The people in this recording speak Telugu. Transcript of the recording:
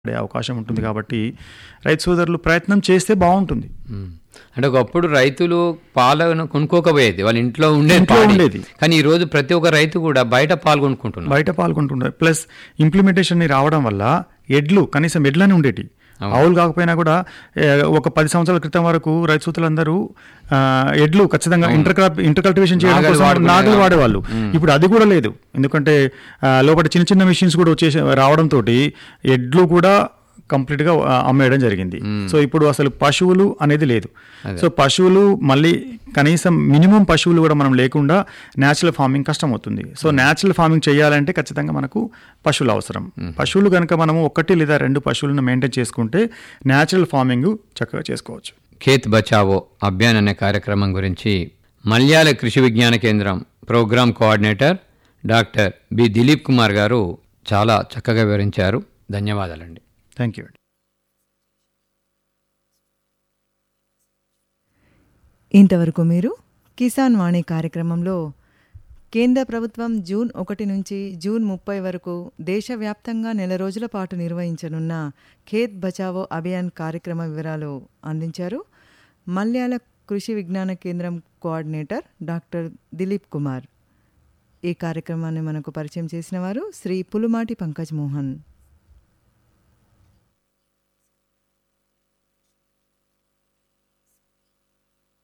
పడే అవకాశం ఉంటుంది కాబట్టి రైతు సోదరులు ప్రయత్నం చేస్తే బాగుంటుంది మ్మ్. అంటే ఒకప్పుడు రైతులు పాలను కొనుక్కోకపోయేది వాళ్ళ ఇంట్లో ఉండేది ఇంట్లో పాడి. ఉండేది. కానీ ఈ రోజు ప్రతి ఒక్క రైతు కూడా బయట పాలు కొనుక్కుంటున్నారు బయట పాల్గొంటున్నారు ప్లస్ ఇంప్లిమెంటేషన్ రావడం వల్ల ఎడ్లు కనీసం ఎడ్లని ఉండేటి ఆవులు కాకపోయినా కూడా ఏ, ఒక పది సంవత్సరాల క్రితం వరకు రైతు సోదరులందరూ ఆ, ఎడ్లు ఖచ్చితంగా ఇంటర్ క్రాప్ ఇంటర్ కల్టివేషన్ చేయడం నాగలి కోసం వాడుకునే నాగలు వాడేవాళ్ళు ఇప్పుడు అది కూడా లేదు ఎందుకంటే ఆ, లోపల చిన్న చిన్న మిషన్స్ కూడా వచ్చేసి రావడంతో ఎడ్లు కూడా కంప్లీట్ గా ఆ, అమ్మేయడం జరిగింది సో ఇప్పుడు అసలు పశువులు అనేది లేదు సో పశువులు మళ్ళీ కనీసం మినిమం పశువులు కూడా మనం లేకుండా న్యాచురల్ ఫార్మింగ్ కష్టం అవుతుంది సో న్యాచురల్ ఫార్మింగ్ చేయాలంటే ఖచ్చితంగా మనకు పశువులు అవసరం పశువులు కనుక మనము ఒకటి లేదా రెండు పశువులను మెయింటైన్ చేసుకుంటే న్యాచురల్ ఫార్మింగ్ చక్కగా చేసుకోవచ్చు ఖేత్ బచావో అభియాన్ అనే కార్యక్రమం గురించి Malyala Krishi Vignana Kendram programme coordinator doctor B Dilip Kumar గారు చాలా చక్కగా వివరించారు ధన్యవాదాలండి థ్యాంక్ యూ ఇంతవరకు మీరు కిసాన్ వాణి కార్యక్రమంలో కేంద్ర ప్రభుత్వం జూన్ ఒకటి నుంచి జూన్ ముప్పై వరకు దేశవ్యాప్తంగా నెల రోజుల పాటు నిర్వహించనున్న ఖేత్ బచావో అభియాన్ కార్యక్రమ వివరాలు అందించారు మల్యాల కృషి విజ్ఞాన కేంద్రం కోఆర్డినేటర్ డాక్టర్ దిలీప్ కుమార్ ఈ కార్యక్రమాన్ని మనకు పరిచయం చేసిన వారు శ్రీ పులుమాటి పంకజ్ మోహన్